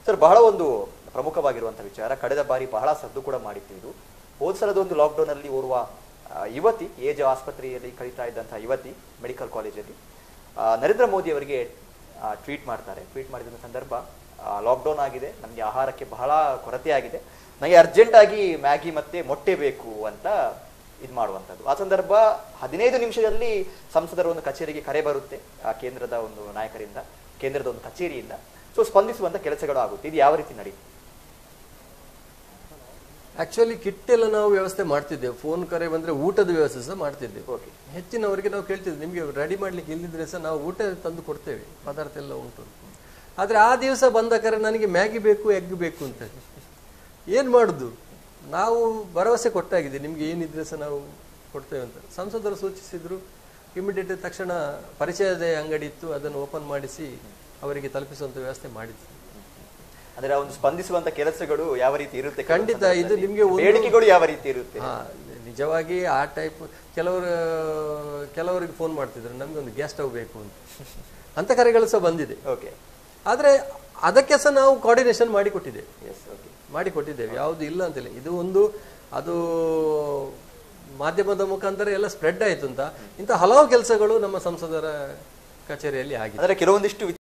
Sir ಬಹಳ ಒಂದು ಪ್ರಮುಖವಾಗಿರುವಂತಹ ವಿಚಾರ ಕಳೆದ ಬಾರಿ ಬಹಳ ಸದ್ದು ಕೂಡ ಮಾಡಿತ್ತು ಇದು ಹೋದ ಸಲದ ಒಂದು ಲಾಕ್ಡೌನ್ ಅಲ್ಲಿ ಓರ್ವ ಆ, ಯುವತಿ ಏಜ್ ಆಸ್ಪತ್ರೆಯಲ್ಲಿ ಕಳೀತಾ ಇದ್ದಂತಹ ಯುವತಿ ಮೆಡಿಕಲ್ ಕಾಲೇಜಲ್ಲಿ ಆ, ನರೇಂದ್ರ ಮೋದಿ ಅವರಿಗೆ ಟ್ವೀಟ್ ಮಾಡ್ತಾರೆ ಟ್ವೀಟ್ ಮಾಡಿದ ಸಂದರ್ಭ ಲಾಕ್ಡೌನ್ ಆಗಿದೆ ನಮಗೆ ಆಹಾರಕ್ಕೆ ಬಹಳ ಕೊರತೆ ಆಗಿದೆ ನನಗೆ ಅರ್ಜೆಂಟ್ ಆಗಿ ಮ್ಯಾಗಿ ಮತ್ತೆ ಮೊಟ್ಟೆ ಬೇಕು ಅಂತ ಇದು ಮಾಡುವಂಥದ್ದು ಆ ಸಂದರ್ಭ ಹದಿನೈದು ನಿಮಿಷದಲ್ಲಿ ಸಂಸದರ ಒಂದು ಕಚೇರಿಗೆ ಕರೆ ಬರುತ್ತೆ ಆ ಕೇಂದ್ರದ ಒಂದು ನಾಯಕರಿಂದ ಕೇಂದ್ರದ ಒಂದು ಕಚೇರಿಯಿಂದ ಸೊ ಸ್ಪಂದಿಸುವಂತ ಕೆಲಸಗಳು ಆಗುತ್ತೆ ಇದು ಯಾವ ರೀತಿ ನಡೆಯುತ್ತೆ ಆಕ್ಚುಲಿ ಕಿಟ್ ಎಲ್ಲ ನಾವು ವ್ಯವಸ್ಥೆ ಮಾಡ್ತಿದ್ದೇವೆ ಫೋನ್ ಕರೆ ಬಂದ್ರೆ ಊಟದ ವ್ಯವಸ್ಥೆ ಸಹ ಮಾಡ್ತಿದ್ದೇವೆ ಓಕೆ ಹೆಚ್ಚಿನವರಿಗೆ ನಾವು ಕೇಳ್ತಿದ್ವಿ ನಿಮಗೆ ರೆಡಿ ಮಾಡ್ಲಿಕ್ಕೆ ಇಲ್ಲದಿದ್ರೆ ಸಹ ನಾವು ಊಟ ತಂದು ಕೊಡ್ತೇವೆ ಪದಾರ್ಥ ಎಲ್ಲ ಉಂಟು ಆದ್ರೆ ಆ ದಿವಸ ಬಂದ ಕರೆ ನನಗೆ ಮ್ಯಾಗಿ ಬೇಕು ಎಗ್ ಬೇಕು ಅಂತ ಏನ್ ಮಾಡುದು ನಾವು ಭರವಸೆ ಕೊಟ್ಟಾಗಿದೆ ನಿಮ್ಗೆ ಏನಿದ್ರೆ ಸಹ ನಾವು ಕೊಡ್ತೇವೆ ಅಂತ ಸಂಸದರು ಸೂಚಿಸಿದ್ರು ಇಮಿಡಿಯೇಟ್ ತಕ್ಷಣ ಪರಿಚಯದ ಅಂಗಡಿ ಇತ್ತು ಅದನ್ನು ಓಪನ್ ಮಾಡಿಸಿ ಅವರಿಗೆ ತಲುಪಿಸುವಂತ ವ್ಯವಸ್ಥೆ ಮಾಡಿದ್ವಿ ಅಂದ್ರೆ ಆ ಒಂದು ಸ್ಪಂದಿಸುವಂತ ಕೆಲಸಗಳು ಯಾವ ರೀತಿ ಇರುತ್ತೆ ಕೆಲವು ಖಂಡಿತ, ಇದು ಸಂದರ್ಭದಲ್ಲಿ? ನಿಮ್ಗೆ ಒಂದು- ಬೇಡಿಕೆಗಳು ಯಾವ ರೀತಿ ಇರುತ್ತೆ ಹಾ ನಿಜವಾಗಿ ಆ ಟೈಪ್ ಕೆಲವರು ಕೆಲವರಿಗೆ ಫೋನ್ ಮಾಡ್ತಿದ್ರು ನಮ್ಗೆ ಒಂದು ಗ್ಯಾಸ್ ಸ್ಟವ್ ಬೇಕು ಅಂತ ಅಂತ ಕರೆಗಳು ಸಹ ಬಂದಿದೆ ಓಕೆ ಆದ್ರೆ ಅದಕ್ಕೆ ಸಹ ನಾವು ಕೋಆರ್ಡಿನೇಷನ್ ಮಾಡಿ ಕೊಟ್ಟಿದ್ದೇವೆ ಎಸ್ ಓಕೆ ಮಾಡಿ ಕೊಟ್ಟಿದ್ದೇವೆ ಯಾವುದು ಇಲ್ಲ ಅಂತಿಲ್ಲ ಇದು ಒಂದು ಅದು ಮಾಧ್ಯಮದ ಮುಖಾಂತರ ಎಲ್ಲ ಸ್ಪ್ರೆಡ್ ಆಯ್ತು ಅಂತ ಇಂಥ ಹಲವು ಕೆಲಸಗಳು ನಮ್ಮ ಸಂಸದರ ಕಚೇರಿಯಲ್ಲಿ ಆಗಿದೆ ಅಂದ್ರೆ ಕೆಲವೊಂದಿಷ್ಟು